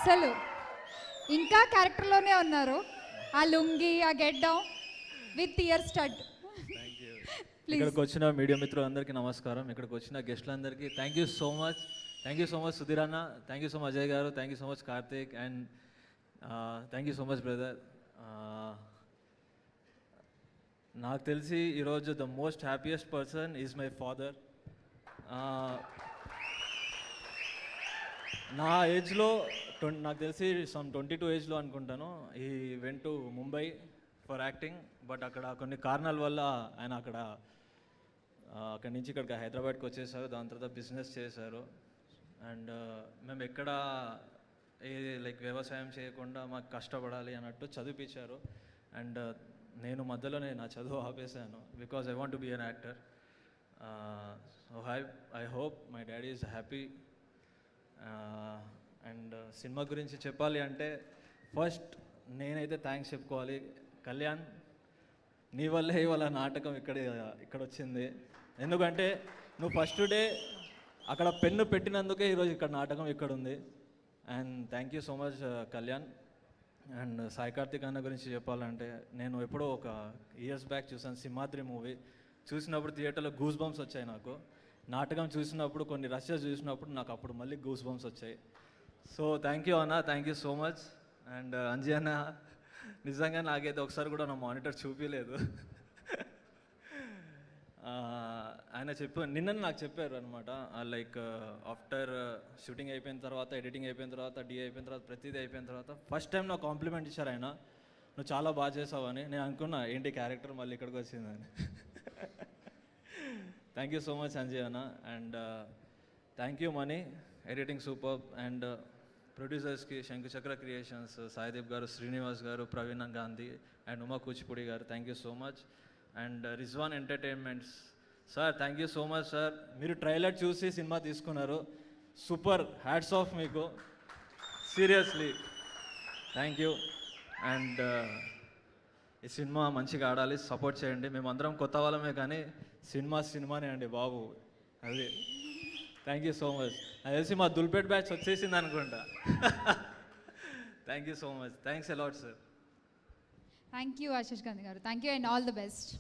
అస్సలు ఇంకా క్యారెక్టర్లోనే ఉన్నారు ఆ లుంగి ఆ గెడ్డం విత్ ఇయర్ స్టడ్ ప్లీజ్ ఇక్కడికి వచ్చిన మీడియా మిత్రులందరికీ నమస్కారం ఇక్కడికి వచ్చిన గెస్టులందరికీ thank you so much thank you so much Sudheer అన్న థ్యాంక్ యూ సో మచ్ Ajay garu thank you so much Karthik and thank you so much brother నాకు తెలిసి ఈరోజు the most happiest person is my father నా ఏజ్లో ట్వం నాకు తెలిసి సమ్ ట్వంటీ టూ ఏజ్లో అనుకుంటాను ఈ went to Mumbai for acting but అక్కడ కొన్ని కారణాల వల్ల ఆయన అక్కడ ఆ, అక్కడి నుంచి ఇక్కడికి హైదరాబాద్కి వచ్చేసారు దాని తర్వాత బిజినెస్ చేశారు అండ్ మేము ఎక్కడ ఏ లైక్ వ్యవసాయం చేయకుండా మాకు కష్టపడాలి అన్నట్టు చదివిపించారు అండ్ నేను మధ్యలోనే నా చదువు ఆపేశాను because I want be an actor so hi I hope my daddy is happy and cinema గురించి చెప్పాలి అంటే ఫస్ట్ నేనైతే థ్యాంక్స్ చెప్పుకోవాలి కళ్యాణ్ నీ వల్లే ఇవాళ నాటకం ఇక్కడ ఇక్కడ వచ్చింది ఎందుకంటే నువ్వు ఫస్ట్ డే అక్కడ పెన్ను పెట్టినందుకే ఈరోజు ఇక్కడ నాటకం ఇక్కడ ఉంది and thank you so much Kalyan and Sai Karthik అన్న గురించి చెప్పాలంటే నేను ఎప్పుడో ఒక ఇయర్స్ బ్యాక్ చూసాను సింహాద్రి మూవీ చూసినప్పుడు థియేటర్లో గూస్ బంప్స్ వచ్చాయి నాకు నాటకం చూసినప్పుడు కొన్ని రష్యస్ చూసినప్పుడు నాకు అప్పుడు మళ్ళీ గూస్ బంప్స్ వచ్చాయి సో థ్యాంక్ యూ అన్న thank you so much and Anji అన్న నిజంగా నాకైతే ఒకసారి కూడా నా మానిటర్ చూపించలేదు ఆ, ఆయన చెప్పు నిన్న నాకు చెప్పారు అనమాట లైక్ ఆఫ్టర్ షూటింగ్ అయిపోయిన తర్వాత ఎడిటింగ్ అయిపోయిన తర్వాత డి అయిపోయిన తర్వాత ప్రతిదీ అయిపోయిన తర్వాత ఫస్ట్ టైం నాకు కాంప్లిమెంట్ ఇచ్చారు ఆయన నువ్వు చాలా బాగా చేసావు అని నేను అనుకున్నా ఏంటి క్యారెక్టర్ మళ్ళీ ఇక్కడికి వచ్చిందని thank you so much Sanjay అన్న and thank you Mani editing super and ప్రొడ్యూసర్స్కి Shankuchakra creations Saideep garu Srinivas garu Praveena Gandhi and Uma Kuchipudi garu thank you so much and Rizwan entertainments sir thank you so much sir మీరు ట్రైలర్ చూసి సినిమా తీసుకున్నారు సూపర్ హ్యాట్స్ ఆఫ్ మీకు సీరియస్లీ థ్యాంక్ యూ అండ్ ఈ cinema మంచిగా ఆడాలి support చేయండి మేమందరం కొత్త వాళ్ళమే కానీ సినిమా సినిమానే అండి బాబు అది థ్యాంక్ యూ సో మచ్ నాకు తెలిసి మా దుల్పేట్ బ్యాచ్ వచ్చేసింది అనుకుంటా thank you so much thanks a lot sir thank you Ashish Gandhi garu thank you and all the best